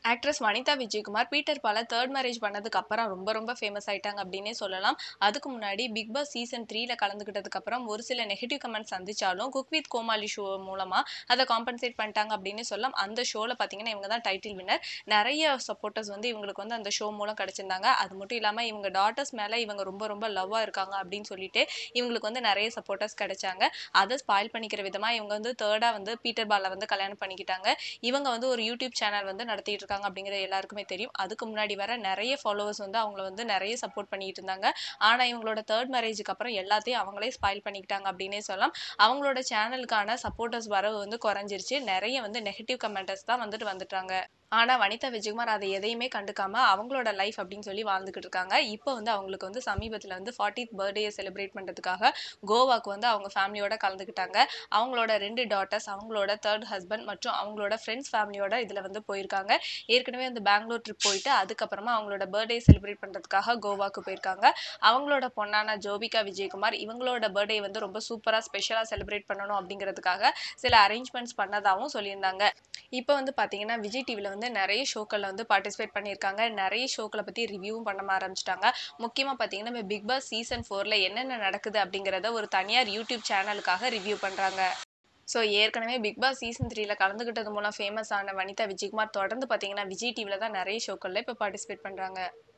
actress Vanitha Vijayakumar Peter பால third marriage பண்ணதுக்கு அப்புறம் ரொம்ப ரொம்ப ஃபேமஸ் ஆயிட்டாங்க அப்படின்னே சொல்லலாம் அதுக்கு முன்னாடி பிக் பாஸ் சீசன் த்ரீல கலந்துக்கிட்டதுக்கு அப்புறம் ஒரு சில நெகட்டிவ் கமெண்ட்ஸ் சந்திச்சாலும் குக் வித் கோமாளி ஷோ மூலமா அதை காம்பன்சேட் பண்ணிட்டாங்க அப்படின்னு சொல்லலாம் அந்த ஷோல பாத்தீங்கன்னா இவங்க தான் டைட்டில் வின்னர் நிறைய சப்போர்ட்டர்ஸ் வந்து இவங்களுக்கு வந்து அந்த ஷோ மூலம் கிடைச்சிருந்தாங்க அது மட்டும் இல்லாம இவங்க டாட்டர்ஸ் மேல இவங்க ரொம்ப ரொம்ப லவ்வா இருக்காங்க அப்படின்னு சொல்லிட்டு இவங்களுக்கு வந்து நிறைய சப்போர்ட்டர்ஸ் கிடைச்சாங்க அதை ஸ்பாயில் பண்ணிக்கிற விதமா இவங்க வந்து தேர்டா வந்து பீட்டர் பால வந்து கல்யாணம் பண்ணிக்கிட்டாங்க இவங்க வந்து ஒரு யூடியூப் சேனல் வந்து நடத்திட்டு இருக்காங்க அப்படிங்கிறது எல்லாருக்குமே தெரியும் அதுக்கு முன்னாடி வர நிறைய ஃபாலோவர்ஸ் வந்து அவங்கள வந்து நிறைய சப்போர்ட் பண்ணிட்டு இருந்தாங்க ஆனா இவங்களோட தேர்ட் மேரேஜுக்கு அப்புறம் எல்லாத்தையும் அவங்களே ஸ்பாயில் பண்ணிக்கிட்டாங்க அப்படின்னே சொல்லலாம் அவங்களோட சேனலுக்கான சப்போர்ட்டர்ஸ் வரவு வந்து குறைஞ்சிருச்சு நிறைய வந்து நெகட்டிவ் கமெண்டர்ஸ் தான் வந்துட்டு வந்துட்டாங்க ஆனா வனிதா விஜயகுமார் அதை எதையுமே கண்டுக்காம அவங்களோட லைஃப் அப்படின்னு சொல்லி வாழ்ந்துகிட்டு இருக்காங்க இப்போ வந்து அவங்களுக்கு வந்து சமீபத்துல வந்து ஃபார்ட்டித் பர்த்டே செலிப்ரேட் பண்றதுக்காக கோவாக்கு வந்து அவங்க ஃபேமிலியோட கலந்துக்கிட்டாங்க அவங்களோட ரெண்டு டாட்டர்ஸ் அவங்களோட தேர்ட் ஹஸ்பண்ட் மற்றும் அவங்களோட ஃப்ரெண்ட்ஸ் ஃபேமிலியோட இதுல வந்து போயிருக்காங்க ஏற்கனவே வந்து பெங்களூர் ட்ரிப் போயிட்டு அதுக்கப்புறமா அவங்களோட பர்த்டே செலிப்ரேட் பண்றதுக்காக கோவாக்கு போயிருக்காங்க அவங்களோட பொண்ணான ஜோபிகா விஜயகுமார் இவங்களோட பர்த்டே வந்து ரொம்ப சூப்பரா ஸ்பெஷலா செலிப்ரேட் பண்ணணும் அப்படிங்கிறதுக்காக சில அரேஞ்ச்மெண்ட்ஸ் பண்ணதாகவும் சொல்லியிருந்தாங்க இப்போ வந்து பாத்தீங்கன்னா விஜய் டிவில வந்து நிறைய ஷோக்கள்ல வந்து பார்ட்டிசிபேட் பண்ணியிருக்காங்க நிறைய ஷோக்களை பத்தி ரிவ்யூவும் பண்ண ஆரம்பிச்சிட்டாங்க முக்கியமா பாத்தீங்கன்னா நம்ம பிக் பாஸ் சீசன் ஃபோர்ல என்னென்ன நடக்குது அப்படிங்கிறத ஒரு தனியார் யூடியூப் சேனலுக்காக ரிவ்யூ பண்றாங்க ஸோ ஏற்கனவே பிக் பாஸ் சீசன் த்ரீல கலந்துக்கிட்டது மூலம் ஃபேமஸ் ஆன வனிதா விஜயகுமார் தொடர்ந்து பார்த்தீங்கன்னா விஜய் டிவில தான் நிறைய ஷோக்கள்ல இப்போ பார்ட்டிசிபேட் பண்றாங்க